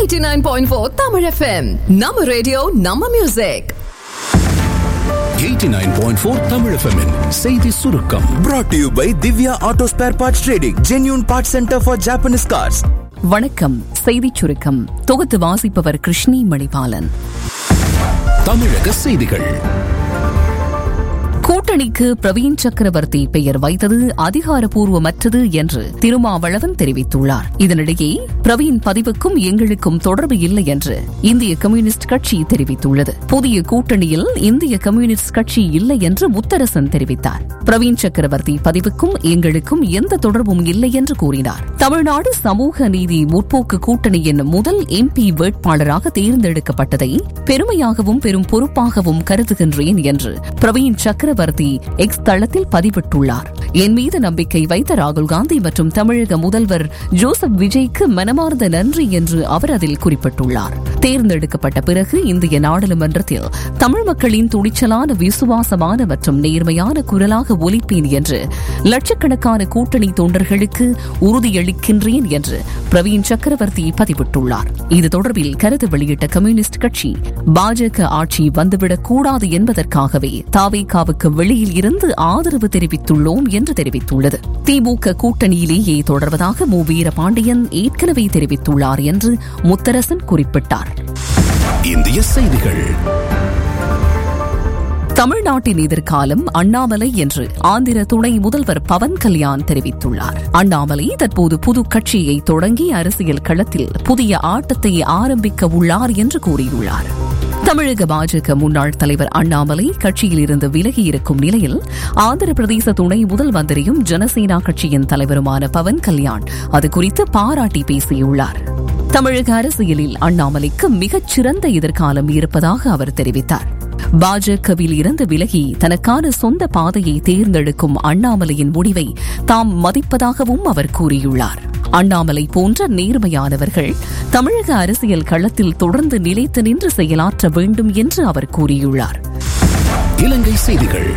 89.4 Tamil FM நம்ம radio நம்ம music 89.4 Tamil FM -இன் செய்தி சுருக்கம் brought to you by Divya Auto Spare Parts Trading, genuine parts center for Japanese cars. வணக்கம் செய்திச் சுருக்கம் தொகுத்து வாசிப்பவர் கிருஷ்ணி மணிபாலன் தமிழக செய்திகள் கூட்டணிக்கு பிரவீன் சக்கரவர்த்தி பெயர் வைத்தது அதிகாரப்பூர்வமற்றது என்று திருமாவளவன் தெரிவித்துள்ளார் இதனிடையே பிரவீன் பதிவுக்கும் எங்களுக்கும் தொடர்பு இல்லை என்று இந்திய கம்யூனிஸ்ட் கட்சி தெரிவித்துள்ளது புதிய கூட்டணியில் இந்திய கம்யூனிஸ்ட் கட்சி இல்லை என்று முத்தரசன் தெரிவித்தார் பிரவீன் சக்கரவர்த்தி பதிவுக்கும் எங்களுக்கும் எந்த தொடர்பும் இல்லை என்று கூறினார் தமிழ்நாடு சமூக நீதி முற்போக்கு கூட்டணியின் முதல் எம்பி வேட்பாளராக தேர்ந்தெடுக்கப்பட்டதை பெருமையாகவும் பெரும் பொறுப்பாகவும் கருதுகின்றேன் என்று பிரவீன் சக்கரவர்த்தி எக்ஸ் தளத்தில் பதிவிட்டுள்ளார் என் மீது நம்பிக்கை வைத்த ராகுல் காந்தி மற்றும் தமிழக முதல்வர் ஜோசப் விஜய்க்கு மனமார்ந்த நன்றி என்று அவர் அதில் குறிப்பிட்டுள்ளார் தேர்ந்தெடுக்கப்பட்ட பிறகு இந்திய நாடாளுமன்றத்தில் தமிழ் மக்களின் துணிச்சலான விசுவாசமான மற்றும் நேர்மையான குரலாக ஒலிப்பேன் என்று லட்சக்கணக்கான கூட்டணி தொண்டர்களுக்கு உறுதியளிக்கின்றேன் என்று பிரவீன் சக்கரவர்த்தி பதிவிட்டுள்ளார் இது தொடர்பில் கருத்து வெளியிட்ட கம்யூனிஸ்ட் கட்சி பாஜக ஆட்சி வந்துவிடக் கூடாது என்பதற்காகவே தாவேகாவுக்கு வெளியில் இருந்து ஆதரவு தெரிவித்துள்ளோம் என்று தெரிவித்துள்ளது திமுக கூட்டணியிலேயே தொடர்வதாக மு வீரபாண்டியன் ஏற்கனவே தெரிவித்துள்ளார் என்று முத்தரசன் குறிப்பிட்டார் இந்திய செய்திகள் தமிழ்நாட்டின் எதிர்காலம் அண்ணாமலை என்று ஆந்திர துணை முதல்வர் பவன் கல்யாண் தெரிவித்துள்ளார் அண்ணாமலை தற்போது புது கட்சியை தொடங்கி அரசியல் களத்தில் புதிய ஆட்டத்தை ஆரம்பிக்க உள்ளார் என்று கூறியுள்ளார் தமிழக பாஜக முன்னாள் தலைவர் அண்ணாமலை கட்சியில் இருந்து விலகியிருக்கும் நிலையில் ஆந்திர பிரதேச துணை முதல் மந்திரியும் ஜனசேனா கட்சியின் தலைவருமான பவன் கல்யாண் அது குறித்து பாராட்டி பேசியுள்ளார் தமிழக அரசியலில் அண்ணாமலைக்கு மிகச்சிறந்த எதிர்காலம் இருப்பதாக அவர் தெரிவித்தார் பாஜகவில் இருந்து விலகி தனக்கான சொந்த பாதையை தேர்ந்தெடுக்கும் அண்ணாமலையின் முடிவை தாம் மதிப்பதாகவும் அவர் கூறியுள்ளார் அண்ணாமலை போன்ற நேர்மையானவர்கள் தமிழக அரசியல் களத்தில் தொடர்ந்து நிலைத்து நின்று செயலாற்ற வேண்டும் என்று அவர் கூறியுள்ளார் இலங்கை செய்திகள்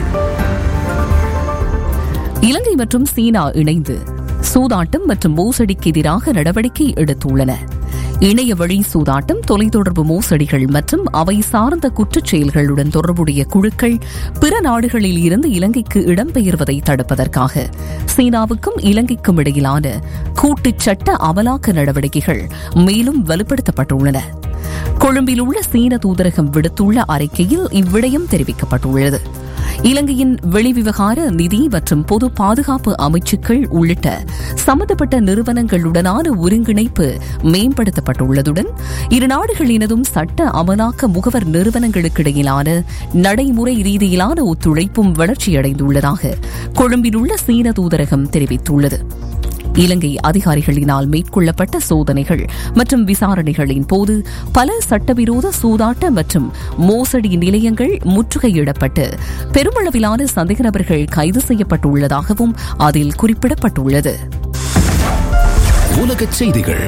இலங்கை மற்றும் சீனா இணைந்து சூதாட்டம் மற்றும் மோசடிக்கு எதிராக நடவடிக்கை எடுத்துள்ளன இணைய வழி சூதாட்டம் தொலைத்தொடர்பு மோசடிகள் மற்றும் அவை சார்ந்த குற்றச் செயல்களுடன் தொடர்புடைய குழுக்கள் பிற நாடுகளில் இருந்து இலங்கைக்கு இடம்பெயர்வதை தடுப்பதற்காக சீனாவுக்கும் இலங்கைக்கும் இடையிலான கூட்டுச் சட்ட அமலாக்க நடவடிக்கைகள் மேலும் வலுப்படுத்தப்பட்டுள்ளன கொழும்பில் உள்ள சீன தூதரகம் விடுத்துள்ள அறிக்கையில் இவ்விடயம் தெரிவிக்கப்பட்டுள்ளது இலங்கையின் வெளிவிவகார நிதி மற்றும் பொது பாதுகாப்பு அமைச்சுக்கள் உள்ளிட்ட சம்பந்தப்பட்ட நிறுவனங்களுடனான ஒருங்கிணைப்பு மேம்படுத்தப்பட்டுள்ளதுடன் இரு நாடுகளினதும் சட்ட அமலாக்க முகவர் நிறுவனங்களுக்கிடையிலான நடைமுறை ரீதியிலான ஒத்துழைப்பும் வளர்ச்சியடைந்துள்ளதாக கொழும்பில் உள்ள சீன தூதரகம் தெரிவித்துள்ளது இலங்கை அதிகாரிகளினால் மேற்கொள்ளப்பட்ட சோதனைகள் மற்றும் விசாரணைகளின் போது பல சட்டவிரோத சூதாட்ட மற்றும் மோசடி நிலையங்கள் முற்றுகையிடப்பட்டு பெருமளவிலான சந்தேக நபர்கள் கைது செய்யப்பட்டுள்ளதாகவும் அதில் குறிப்பிடப்பட்டுள்ளது உலகச் செய்திகள்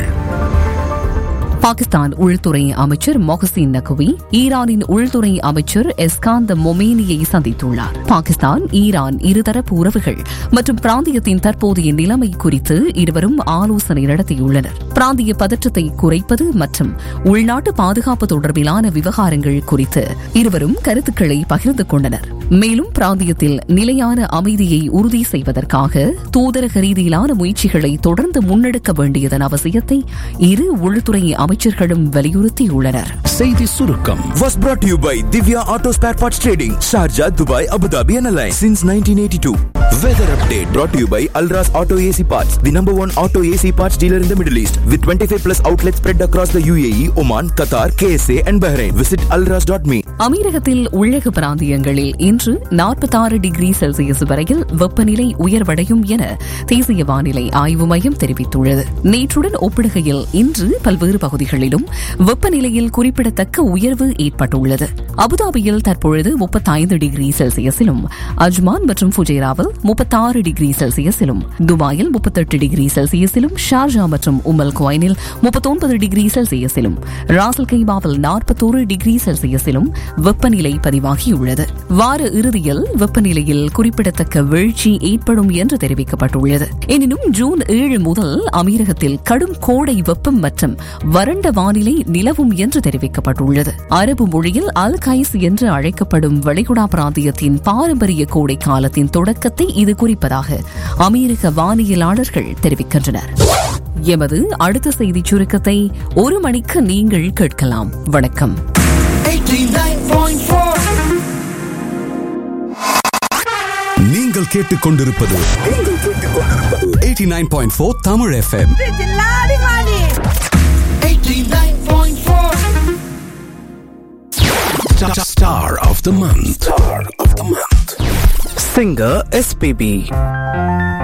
பாகிஸ்தான் உள்துறை அமைச்சர் மொஹசின் நக்வி ஈரானின் உள்துறை அமைச்சர் எஸ்காந்த மொமேனியை சந்தித்துள்ளார் பாகிஸ்தான் ஈரான் இருதரப்பு உறவுகள் மற்றும் பிராந்தியத்தின் தற்போதைய நிலைமை குறித்து இருவரும் ஆலோசனை நடத்தியுள்ளனர் பிராந்திய பதற்றத்தை குறைப்பது மற்றும் உள்நாட்டு பாதுகாப்பு தொடர்பிலான விவகாரங்கள் குறித்து இருவரும் கருத்துக்களை பகிர்ந்து கொண்டனர் மேலும் பிராந்தியத்தில் நிலையான அமைதியை உறுதி செய்வதற்காக தூதரக ரீதியிலான முயற்சிகளை தொடர்ந்து முன்னெடுக்க வேண்டியதன் அவசியத்தை இரு உள்துறை அமைச்சர்களும் வலியுறுத்தியுள்ளனர் செய்தி சுருக்கம் Was brought to you by Divya Auto Spare Parts Trading, Sharjah, Dubai, Abu Dhabi, and Alliance since 1982. Weather update brought to you by Alras Auto AC Parts, the number one auto AC parts dealer in the Middle East, with 25 plus outlets spread across the UAE, Oman, Qatar, KSA, and Bahrain. Visit alras.me. அமீரகத்தில் உள்ளக பிராந்தியங்களில் இன்று நாற்பத்தாறு degree Celsius வரையில் வெப்பநிலை உயர்வடையும் என தேசிய வானிலை ஆய்வு மையம் தெரிவித்துள்ளது நேற்றுடன் ஒப்பிடுகையில் இன்று பல்வேறு பகுதிகளிலும் வெப்பநிலையில் குறிப்பிடத்தக்க உயர்வு ஏற்பட்டுள்ளது அபுதாபியில் தற்பொழுது முப்பத்தைந்து டிகிரி செல்சியஸிலும் அஜ்மான் மற்றும் ஃபுஜேராவில் முப்பத்தாறு டிகிரி செல்சியஸிலும் துபாயில் முப்பத்தெட்டு டிகிரி செல்சியஸிலும் ஷார்ஜா மற்றும் உமல் குவைனில் முப்பத்தொன்பது டிகிரி செல்சியஸிலும் ராசல் கைபாவில் நாற்பத்தோரு டிகிரி செல்சியஸிலும் வெப்பநிலை பதிவாகியுள்ளது வார இறுதியில் வெப்பநிலையில் குறிப்பிடத்தக்க வீழ்ச்சி ஏற்படும் என்று தெரிவிக்கப்பட்டுள்ளது எனினும் ஜூன் ஏழு முதல் அமீரகத்தில் கடும் கோடை வெப்பம் மற்றும் வறண்ட வானிலை நிலவும் என்று தெரிவிக்கப்பட்டுள்ளது அரபு மொழியில் அல் கைஸ் என்று அழைக்கப்படும் வளைகுடா பிராந்தியத்தின் பாரம்பரிய கோடை காலத்தின் தொடக்கத்தை இது குறிப்பதாக அமெரிக்க வானியலாளர்கள் தெரிவிக்கின்றனர் எமது அடுத்த செய்திச் சுருக்கத்தை ஒரு மணிக்கு நீங்கள் கேட்கலாம் வணக்கம் நீங்கள் கேட்டுக்கொண்டிருப்பது eighty nine point four Tamil FM Star of the month. Star of the month. Singer SPB